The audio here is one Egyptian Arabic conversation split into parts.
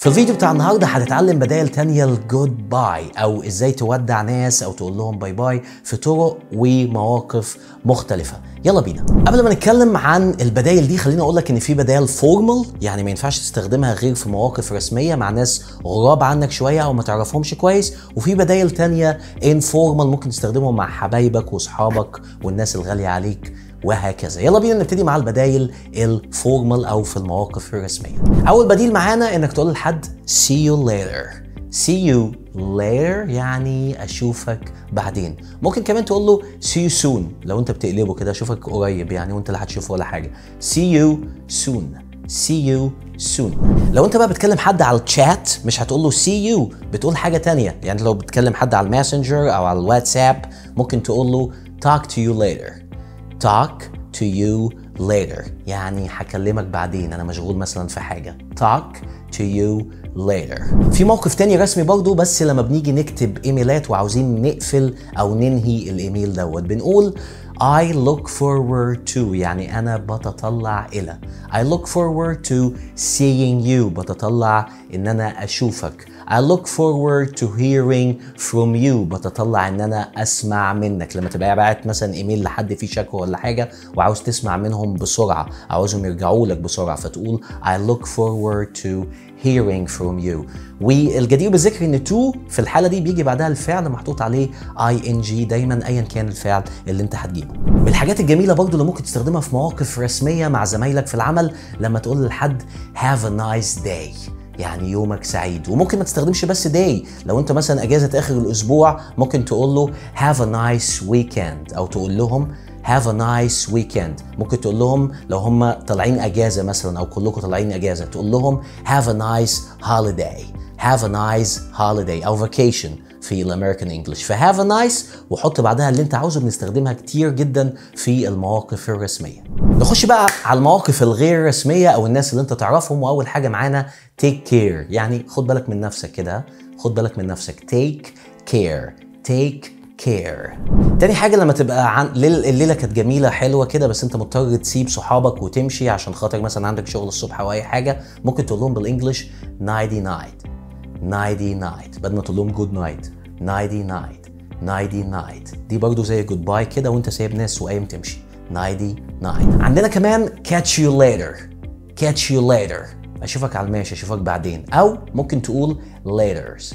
في الفيديو بتاع النهارده هتتعلم بدائل تانية الجود باي او ازاي تودع ناس او تقول لهم باي باي في طرق ومواقف مختلفة يلا بينا قبل ما نتكلم عن البدائل دي خليني اقول لك ان في بدائل فورمال يعني ما ينفعش تستخدمها غير في مواقف رسمية مع ناس غراب عنك شوية او ما تعرفهمش كويس وفي بدائل تانية انفورمال ممكن تستخدمهم مع حبايبك واصحابك والناس الغالية عليك وهكذا يلا بينا نبتدي مع البدايل الفورمال او في المواقف الرسميه اول بديل معانا انك تقول لحد see you later see you later يعني اشوفك بعدين ممكن كمان تقول له see you soon لو انت بتقلبه كده اشوفك قريب يعني وانت اللي هتشوفه ولا حاجه see you soon see you soon لو انت بقى بتكلم حد على الشات مش هتقول له see you بتقول حاجه تانية يعني لو بتكلم حد على الماسنجر او على الواتساب ممكن تقول له talk to you later talk to you later يعني هكلمك بعدين انا مشغول مثلا في حاجه talk to you later في موقف تاني رسمي برضو بس لما بنيجي نكتب ايميلات وعاوزين نقفل او ننهي الايميل دوت بنقول I look forward to يعني أنا بتطلع إلى I look forward to seeing you بتطلع إن أنا أشوفك I look forward to hearing from you بتطلع ان انا اسمع منك لما تبقى باعت مثلا ايميل لحد فيه شكوى ولا حاجه وعاوز تسمع منهم بسرعه عاوزهم يرجعوا لك بسرعه فتقول I look forward to hearing from you والجدير بالذكر ان to في الحاله دي بيجي بعدها الفعل محطوط عليه ing دايما ايا كان الفعل اللي انت هتجيبه من الحاجات الجميله برضو اللي ممكن تستخدمها في مواقف رسميه مع زمايلك في العمل لما تقول لحد have a nice day يعني يومك سعيد وممكن ما تستخدمش بس داي لو انت مثلا اجازه اخر الاسبوع ممكن تقول له have a nice weekend او تقول لهم have a nice weekend ممكن تقول لهم لو هم طالعين اجازه مثلا او كلكم طالعين اجازه تقول لهم have a nice holiday have a nice holiday او vacation في الامريكان انجلش فهاف ا نايس وحط بعدها اللي انت عاوزه بنستخدمها كتير جدا في المواقف الرسميه نخش بقى على المواقف الغير رسميه او الناس اللي انت تعرفهم واول حاجه معانا تيك كير يعني خد بالك من نفسك كده خد بالك من نفسك تيك كير تيك كير تاني حاجه لما تبقى عن الليله كانت جميله حلوه كده بس انت مضطر تسيب صحابك وتمشي عشان خاطر مثلا عندك شغل الصبح او اي حاجه ممكن تقول لهم بالانجلش نايدي نايت نايدي نايت بدل ما تقول لهم جود نايت نايدي نايت نايدي نايت دي برضو زي جود باي كده وانت سايب ناس وقايم تمشي نايدي نايت عندنا كمان catch you later catch you later اشوفك على الماشي اشوفك بعدين او ممكن تقول laters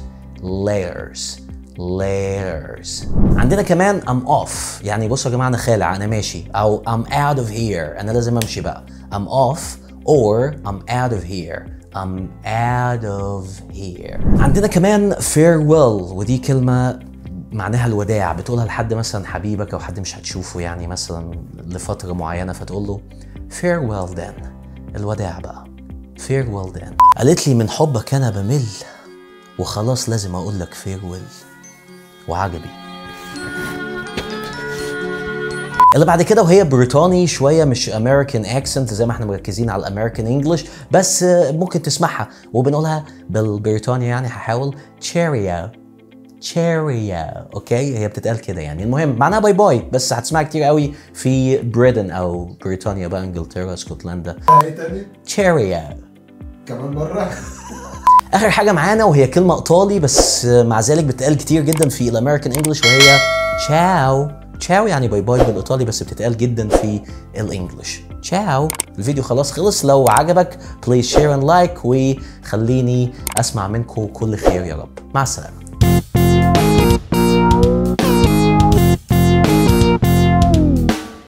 laters layers عندنا كمان I'm off يعني بصوا يا جماعه انا خالع انا ماشي او I'm out of here انا لازم امشي بقى I'm off or I'm out of here I'm out of here عندنا كمان farewell ودي كلمة معناها الوداع بتقولها لحد مثلا حبيبك او حد مش هتشوفه يعني مثلا لفترة معينة فتقول له farewell then الوداع بقى farewell then قالت لي من حبك انا بمل وخلاص لازم اقول لك farewell وعجبي اللي بعد كده وهي بريطاني شويه مش امريكان اكسنت زي ما احنا مركزين على الامريكان انجلش بس ممكن تسمعها وبنقولها بالبريطاني يعني هحاول تشيريا تشيريا اوكي هي بتتقال كده يعني المهم معناها باي باي بس هتسمعها كتير قوي في بريتن او بريطانيا بقى انجلترا اسكتلندا ايه تاني؟ تشيريا كمان مرة؟ اخر حاجه معانا وهي كلمه ايطالي بس مع ذلك بتتقال كتير جدا في الامريكان انجلش وهي تشاو تشاو يعني باي باي بالايطالي بس بتتقال جدا في الانجليش تشاو الفيديو خلاص خلص لو عجبك بليز شير اند لايك وخليني اسمع منكم كل خير يا رب مع السلامه